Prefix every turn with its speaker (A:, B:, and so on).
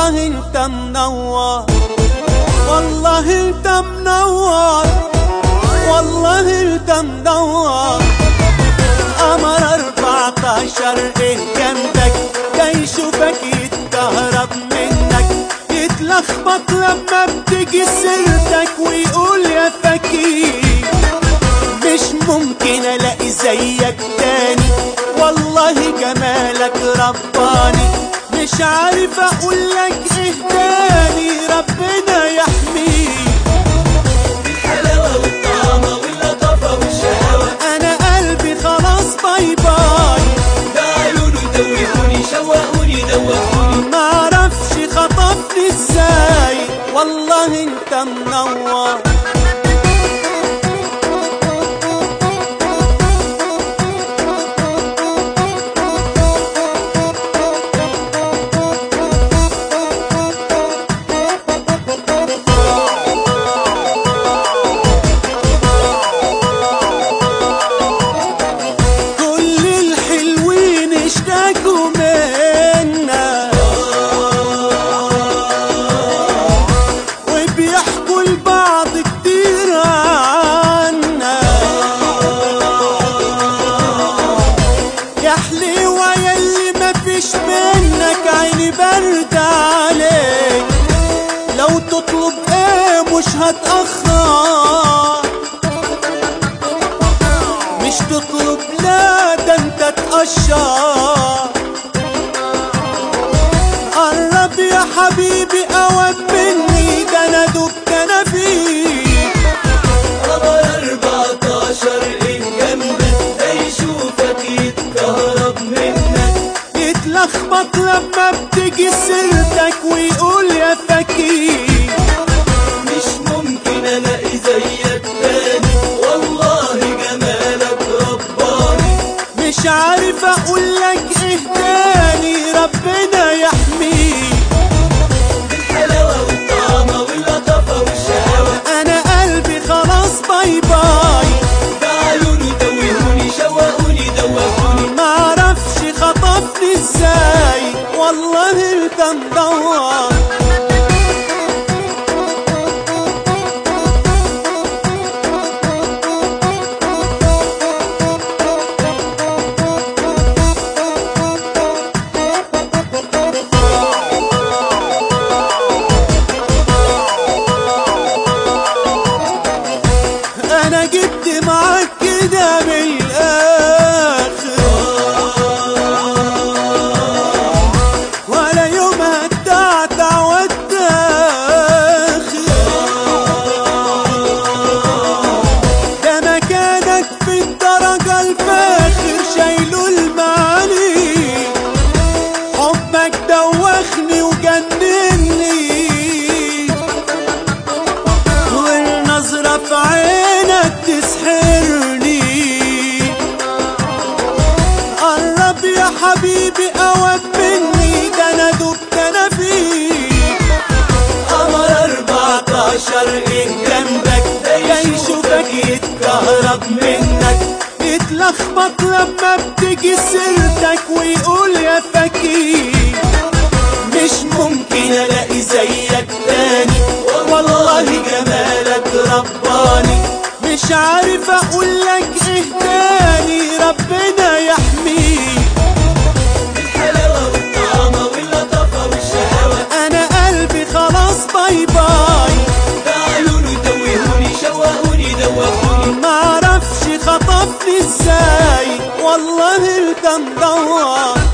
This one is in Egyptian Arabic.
A: والله انت منور والله انت منور والله انت منور قمر 14 ايه جنبك ده يشوفك يتكهرب منك يتلخبط لما بتيجي سيرتك ويقول يا فكير مش ممكن الاقي زيك تاني والله جمالك رباني مش عارف اقول لك ايه تاني ربنا يحميك
B: الحلاوة والطعمة واللطافة والشقاوة
A: انا قلبي خلاص باي باي
B: ده عيونه دوبوني شوقوني دوقوني
A: معرفش خطفني ازاي والله انت منور كل الحلوين اشتكوا منا وبيحكوا البعض كتير عنا يا حليوة يلي مفيش منك عيني برد عليك لو تطلب ايه مش هتأخر مش تطلب لا ده انت تقشر قرب يا حبيبي قوام مني ده انا دبت انا فيك
B: قمر 14 إيه جنبك ده يشوفك يتكهرب منك
A: يتلخبط لما بتيجي سيرتك ويقول يا فكير
B: مش ممكن الاقي زيك تاني والله جمالك رباني
A: مش عارف اقول لك ايه تاني ربنا يحميك
B: الحلاوة والطعمة واللطافة والشقاوة
A: انا قلبي خلاص باي باي
B: ده عيونه دوبوني شوقوني دوقوني
A: معرفش خطفني ازاي والله انت مدور انا جبت معاك كده من الاخر ولا يوم هتعتع واتاخر ده مكانك في الدرجة الفاخر شايله المعاني حبك دوخني وجنني والنظرة في عينك تسحرني قرب يا حبيبي قوام مني ده انا دبت انا فيك
B: قمر 14 إيه جنبك ده
A: يشوفك يتكهرب منك يتلخبط لما بتيجي سيرتك ويقول يا فكير مش ممكن الاقي زيك تاني والله جمالك رباني مش عارف اقول لك ايه تاني ربنا يحميك
B: الحلاوة والطعمة واللطافة والشقاوة
A: انا قلبي خلاص باي باي
B: ده عيونه دوبوني شوقوني دوقوني
A: معرفش خطفني ازاي والله انت مدور